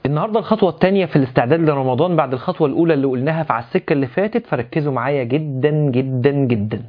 النهارده الخطوة الثانية في الاستعداد لرمضان بعد الخطوة الأولى اللي قلناها في على السكة اللي فاتت فركزوا معايا جدا جدا جدا.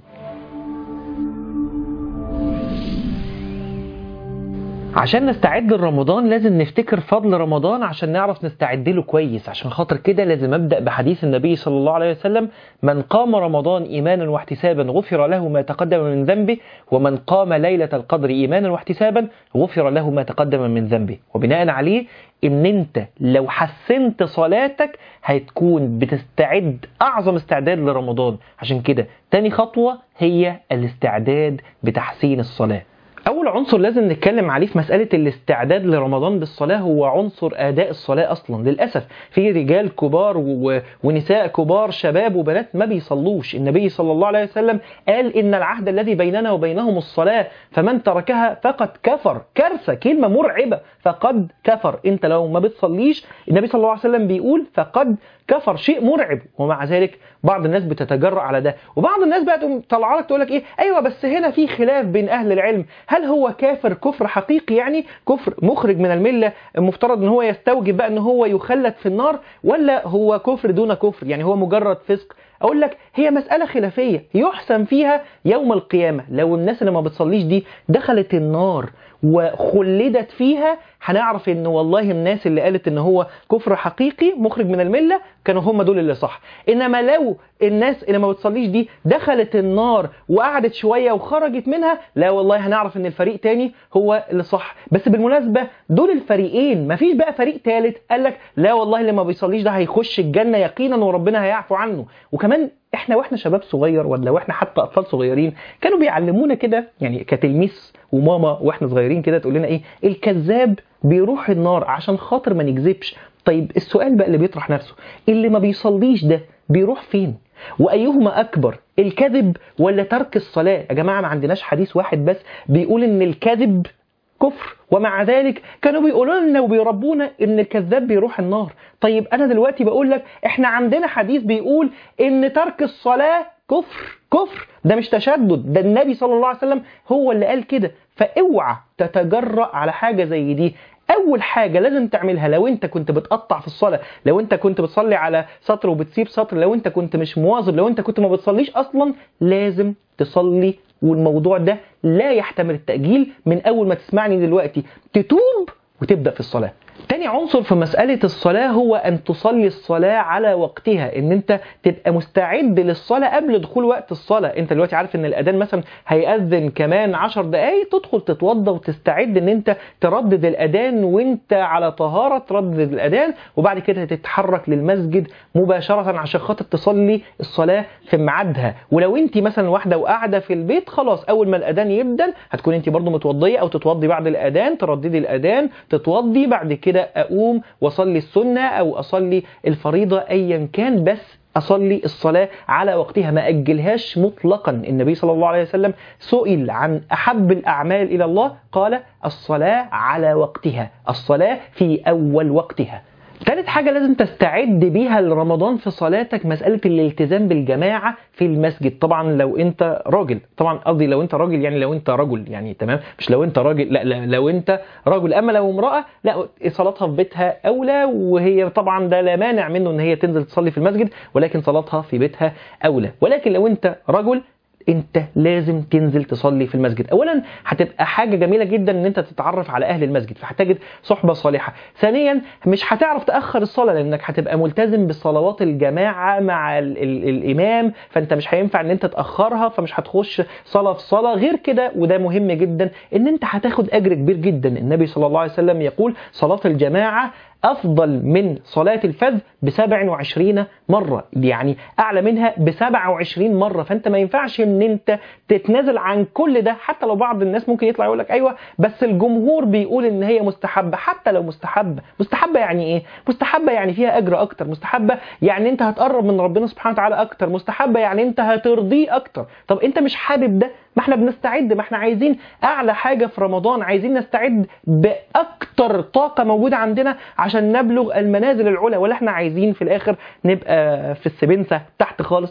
عشان نستعد لرمضان لازم نفتكر فضل رمضان عشان نعرف نستعد له كويس عشان خاطر كده لازم ابدا بحديث النبي صلى الله عليه وسلم من قام رمضان ايمانا واحتسابا غفر له ما تقدم من ذنبه ومن قام ليله القدر ايمانا واحتسابا غفر له ما تقدم من ذنبه وبناء عليه ان انت لو حسنت صلاتك هتكون بتستعد اعظم استعداد لرمضان عشان كده تاني خطوه هي الاستعداد بتحسين الصلاه أول عنصر لازم نتكلم عليه في مسألة الاستعداد لرمضان بالصلاة هو عنصر أداء الصلاة أصلا للأسف في رجال كبار و... ونساء كبار شباب وبنات ما بيصلوش النبي صلى الله عليه وسلم قال إن العهد الذي بيننا وبينهم الصلاة فمن تركها فقد كفر كارثة كلمة مرعبة فقد كفر أنت لو ما بتصليش النبي صلى الله عليه وسلم بيقول فقد كفر شيء مرعب ومع ذلك بعض الناس بتتجرأ على ده وبعض الناس بقى تقوم طالعه لك تقول لك ايه ايوه بس هنا في خلاف بين اهل العلم هل هو كافر كفر حقيقي يعني كفر مخرج من المله المفترض ان هو يستوجب بقى ان هو يخلد في النار ولا هو كفر دون كفر يعني هو مجرد فسق اقول لك هي مساله خلافيه يحسم فيها يوم القيامه لو الناس اللي ما بتصليش دي دخلت النار وخلدت فيها هنعرف ان والله الناس اللي قالت ان هو كفر حقيقي مخرج من المله كانوا هم دول اللي صح انما لو الناس اللي ما بتصليش دي دخلت النار وقعدت شويه وخرجت منها لا والله هنعرف ان الفريق تاني هو اللي صح بس بالمناسبه دول الفريقين مفيش بقى فريق ثالث قال لك لا والله اللي ما بيصليش ده هيخش الجنه يقينا وربنا هيعفو عنه وكمان احنا واحنا شباب صغير ولا واحنا حتى اطفال صغيرين كانوا بيعلمونا كده يعني كتلميذ وماما واحنا صغيرين كده تقول لنا ايه الكذاب بيروح النار عشان خاطر ما نكذبش طيب السؤال بقى اللي بيطرح نفسه اللي ما بيصليش ده بيروح فين وايهما اكبر الكذب ولا ترك الصلاه يا جماعه ما عندناش حديث واحد بس بيقول ان الكذب كفر ومع ذلك كانوا بيقولوا لنا وبيربونا ان الكذاب بيروح النار طيب انا دلوقتي بقول لك احنا عندنا حديث بيقول ان ترك الصلاه كفر كفر ده مش تشدد ده النبي صلى الله عليه وسلم هو اللي قال كده فاوعى تتجرأ على حاجه زي دي اول حاجه لازم تعملها لو انت كنت بتقطع في الصلاه لو انت كنت بتصلي على سطر وبتسيب سطر لو انت كنت مش مواظب لو انت كنت ما بتصليش اصلا لازم تصلي والموضوع ده لا يحتمل التأجيل من أول ما تسمعني دلوقتي تتوب وتبدأ في الصلاة تاني عنصر في مسألة الصلاة هو أن تصلي الصلاة على وقتها إن أنت تبقى مستعد للصلاة قبل دخول وقت الصلاة أنت دلوقتي عارف إن الأذان مثلا هيأذن كمان عشر دقايق تدخل تتوضى وتستعد إن أنت تردد الأذان وأنت على طهارة تردد الأذان وبعد كده تتحرك للمسجد مباشرة عشان خاطر تصلي الصلاة في ميعادها ولو أنت مثلا واحدة وقاعدة في البيت خلاص أول ما الأذان يبدأ هتكون أنت برضو متوضية أو تتوضي بعد الأذان ترددي الأذان تتوضي بعد كده كده اقوم واصلي السنه او اصلي الفريضه ايا كان بس اصلي الصلاه على وقتها ما اجلهاش مطلقا النبي صلى الله عليه وسلم سئل عن احب الاعمال الى الله قال الصلاه على وقتها الصلاه في اول وقتها ثالث حاجة لازم تستعد بيها لرمضان في صلاتك مسألة الالتزام بالجماعة في المسجد طبعا لو انت راجل طبعا قصدي لو انت راجل يعني لو انت رجل يعني تمام مش لو انت راجل لا, لا لو انت رجل اما لو امرأة لا صلاتها في بيتها اولى وهي طبعا ده لا مانع منه ان هي تنزل تصلي في المسجد ولكن صلاتها في بيتها اولى ولكن لو انت رجل انت لازم تنزل تصلي في المسجد اولا هتبقى حاجه جميله جدا ان انت تتعرف على اهل المسجد فهتجد صحبه صالحه ثانيا مش هتعرف تاخر الصلاه لانك هتبقى ملتزم بصلوات الجماعه مع ال ال الامام فانت مش هينفع ان انت تاخرها فمش هتخش صلاه في صلاه غير كده وده مهم جدا ان انت هتاخد اجر كبير جدا النبي صلى الله عليه وسلم يقول صلاه الجماعه أفضل من صلاة الفذ ب 27 مرة يعني أعلى منها ب 27 مرة فأنت ما ينفعش إن أنت تتنازل عن كل ده حتى لو بعض الناس ممكن يطلع يقول لك أيوه بس الجمهور بيقول إن هي مستحبة حتى لو مستحبة مستحبة يعني إيه؟ مستحبة يعني فيها أجر أكتر مستحبة يعني أنت هتقرب من ربنا سبحانه وتعالى أكتر مستحبة يعني أنت هترضيه أكتر طب أنت مش حابب ده ما احنا بنستعد ما احنا عايزين اعلى حاجه في رمضان عايزين نستعد باكتر طاقه موجوده عندنا عشان نبلغ المنازل العلى ولا احنا عايزين في الاخر نبقى في السبنسه تحت خالص لا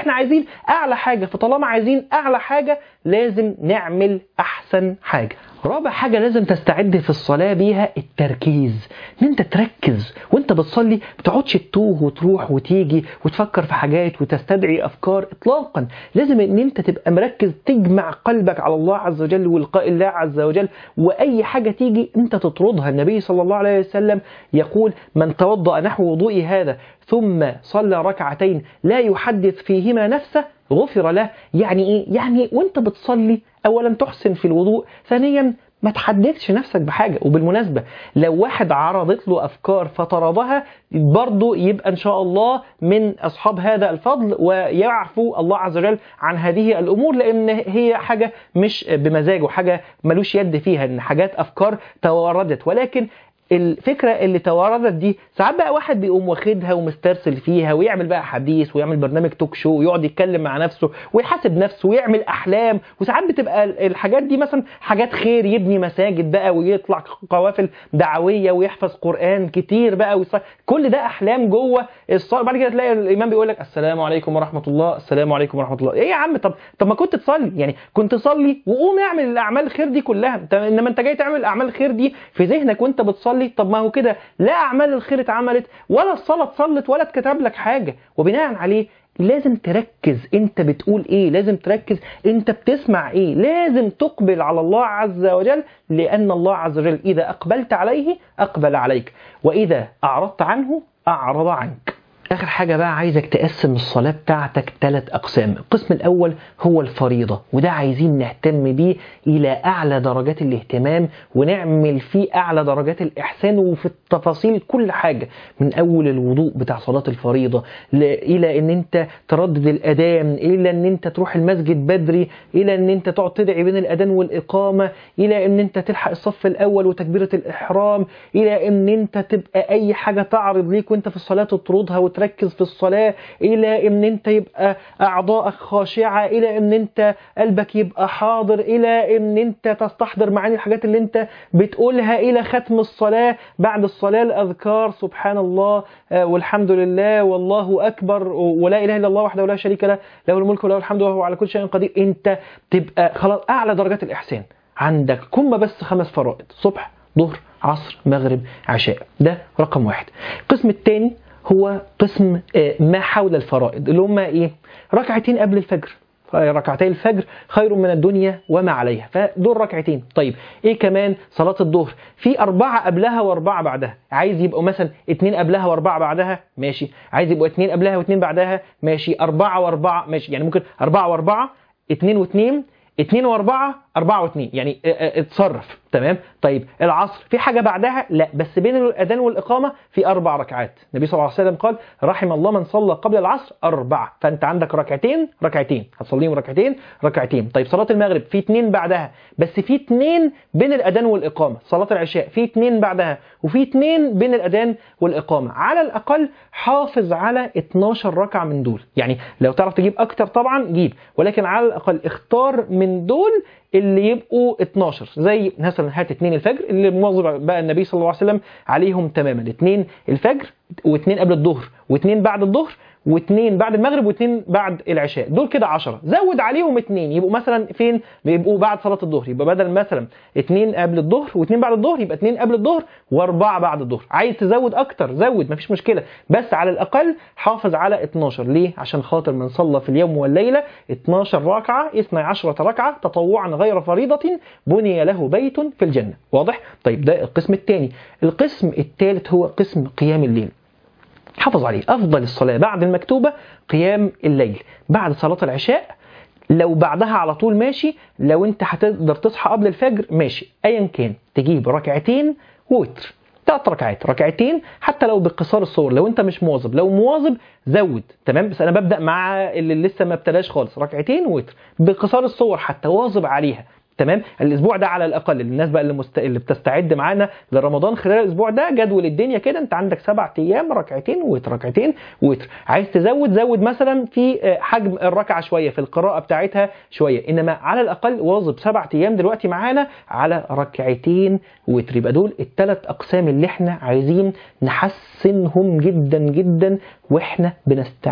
احنا عايزين اعلى حاجه فطالما عايزين اعلى حاجه لازم نعمل احسن حاجه رابع حاجه لازم تستعد في الصلاه بيها التركيز ان انت تركز وانت بتصلي ما بتقعدش تتوه وتروح وتيجي وتفكر في حاجات وتستدعي افكار اطلاقا لازم ان انت تبقى مركز تجمع قلبك على الله عز وجل ولقاء الله عز وجل واي حاجه تيجي انت تطردها النبي صلى الله عليه وسلم يقول من توضا نحو وضوئي هذا ثم صلى ركعتين لا يحدث فيهما نفسه غفر له يعني ايه يعني وانت بتصلي اولا تحسن في الوضوء ثانيا ما تحدثش نفسك بحاجة وبالمناسبة لو واحد عرضت له أفكار فطردها برضه يبقى إن شاء الله من أصحاب هذا الفضل ويعفو الله عز وجل عن هذه الأمور لأن هي حاجة مش بمزاجه حاجة ملوش يد فيها إن حاجات أفكار توردت ولكن الفكره اللي توردت دي ساعات بقى واحد بيقوم واخدها ومسترسل فيها ويعمل بقى حديث ويعمل برنامج توك شو ويقعد يتكلم مع نفسه ويحاسب نفسه ويعمل احلام وساعات بتبقى الحاجات دي مثلا حاجات خير يبني مساجد بقى ويطلع قوافل دعويه ويحفظ قران كتير بقى ويصلي كل ده احلام جوه الصلاه بعد كده تلاقي الامام بيقول لك السلام عليكم ورحمه الله السلام عليكم ورحمه الله ايه يا عم طب طب ما كنت تصلي يعني كنت تصلي وقوم اعمل الاعمال الخير دي كلها انما انت جاي تعمل الاعمال الخير دي في ذهنك وانت بتصلي طب ما هو كده لا اعمال الخير اتعملت ولا الصلاه اتصلت ولا اتكتب لك حاجه وبناء عليه لازم تركز انت بتقول ايه لازم تركز انت بتسمع ايه لازم تقبل على الله عز وجل لان الله عز وجل اذا اقبلت عليه اقبل عليك واذا اعرضت عنه اعرض عنك اخر حاجه بقى عايزك تقسم الصلاه بتاعتك ثلاث اقسام القسم الاول هو الفريضه وده عايزين نهتم بيه الى اعلى درجات الاهتمام ونعمل فيه اعلى درجات الاحسان وفي التفاصيل كل حاجه من اول الوضوء بتاع صلاه الفريضه الى ان انت تردد الاذان الى ان انت تروح المسجد بدري الى ان انت تقعد تدعي بين الاذان والاقامه الى ان انت تلحق الصف الاول وتكبيره الاحرام الى ان انت تبقى اي حاجه تعرض ليك وانت في الصلاه تطردها وتركز في الصلاه الى ان انت يبقى اعضائك خاشعه الى ان انت قلبك يبقى حاضر الى ان انت تستحضر معاني الحاجات اللي انت بتقولها الى ختم الصلاه بعد الصلاه الاذكار سبحان الله والحمد لله والله اكبر ولا اله الا الله وحده لا شريك له له الملك وله الحمد وهو على كل شيء قدير انت تبقى خلاص اعلى درجات الاحسان عندك كم بس خمس فرائض صبح ظهر عصر مغرب عشاء ده رقم واحد القسم الثاني هو قسم ما حول الفرائض اللي هم ايه ركعتين قبل الفجر ركعتي الفجر خير من الدنيا وما عليها فدول ركعتين طيب ايه كمان صلاة الظهر في أربعة قبلها وأربعة بعدها عايز يبقوا مثلا اتنين قبلها وأربعة بعدها ماشي عايز يبقوا اتنين قبلها واتنين بعدها ماشي أربعة وأربعة ماشي يعني ممكن أربعة وأربعة اتنين واتنين اتنين واربعة اربعة واتنين يعني اتصرف تمام طيب العصر في حاجة بعدها لا بس بين الأذان والإقامة في أربع ركعات النبي صلى الله عليه وسلم قال رحم الله من صلى قبل العصر أربعة فأنت عندك ركعتين ركعتين هتصليهم ركعتين ركعتين طيب صلاة المغرب في اتنين بعدها بس في اتنين بين الأذان والإقامة صلاة العشاء في اتنين بعدها وفي اتنين بين الأذان والإقامة على الأقل حافظ على 12 ركعة من دول يعني لو تعرف تجيب أكتر طبعا جيب ولكن على الأقل اختار من دول اللي يبقوا 12 زي مثلا هات اثنين الفجر اللي مواظب بقى النبي صلى الله عليه وسلم عليهم تماما اثنين الفجر واثنين قبل الظهر واثنين بعد الظهر واثنين بعد المغرب واثنين بعد العشاء دول كده 10 زود عليهم اثنين يبقوا مثلا فين بيبقوا بعد صلاه الظهر يبقى بدل مثلا اثنين قبل الظهر واثنين بعد الظهر يبقى اثنين قبل الظهر واربعه بعد الظهر عايز تزود اكتر زود مفيش مشكله بس على الاقل حافظ على 12 ليه عشان خاطر من صلى في اليوم والليله 12 ركعه 12 ركعه تطوعا غير فريضه بني له بيت في الجنه واضح طيب ده القسم الثاني القسم الثالث هو قسم قيام الليل حافظ عليه أفضل الصلاة بعد المكتوبة قيام الليل بعد صلاة العشاء لو بعدها على طول ماشي لو انت هتقدر تصحى قبل الفجر ماشي ايا كان تجيب ركعتين ووتر ثلاث ركعات ركعتين حتى لو بقصار الصور لو انت مش مواظب لو مواظب زود تمام بس انا ببدا مع اللي لسه ما ابتداش خالص ركعتين ووتر بقصار الصور حتى واظب عليها تمام الاسبوع ده على الاقل الناس بقى اللي, مست... اللي بتستعد معانا لرمضان خلال الاسبوع ده جدول الدنيا كده انت عندك سبع ايام ركعتين وتر ركعتين وتر عايز تزود زود مثلا في حجم الركعه شويه في القراءه بتاعتها شويه انما على الاقل واظب سبع ايام دلوقتي معانا على ركعتين وتر يبقى دول الثلاث اقسام اللي احنا عايزين نحسنهم جدا جدا واحنا بنستعد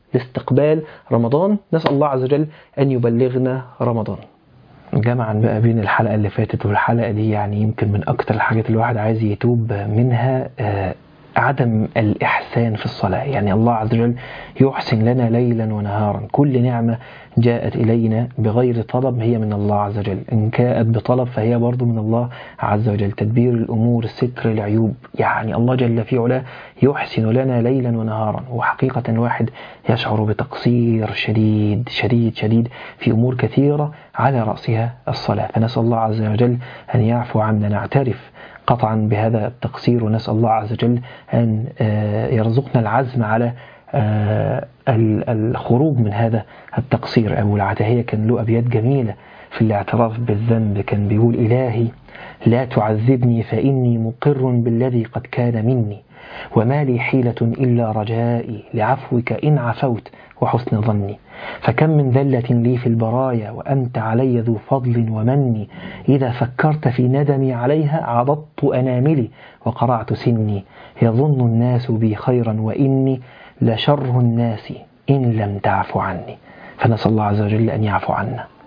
لاستقبال رمضان نسأل الله عز وجل أن يبلغنا رمضان جمعا بقى بين الحلقة اللي فاتت والحلقة دي يعني يمكن من أكتر الحاجات اللي الواحد عايز يتوب منها آه، عدم الإحسان في الصلاة يعني الله عز وجل يحسن لنا ليلا ونهارا كل نعمة جاءت إلينا بغير طلب هي من الله عز وجل إن كانت بطلب فهي برضو من الله عز وجل تدبير الأمور ستر العيوب يعني الله جل في علاه يحسن لنا ليلا ونهارا وحقيقة الواحد يشعر بتقصير شديد شديد شديد في أمور كثيرة على رأسها الصلاة فنسأل الله عز وجل أن يعفو عنا نعترف قطعا بهذا التقصير ونسأل الله عز وجل أن آه، يرزقنا العزم على آه، ال- الخروج من هذا التقصير أبو العتاهية كان له أبيات جميلة في الاعتراف بالذنب كان بيقول إلهي لا تعذبني فإني مقر بالذي قد كان مني وما لي حيلة إلا رجائي لعفوك إن عفوت وحسن ظني فكم من ذلة لي في البرايا وأنت علي ذو فضل ومن إذا فكرت في ندمي عليها عضضت أناملي وقرعت سني يظن الناس بي خيرا وإني لشر الناس إن لم تعف عني فنسأل الله عز وجل أن يعفو عنا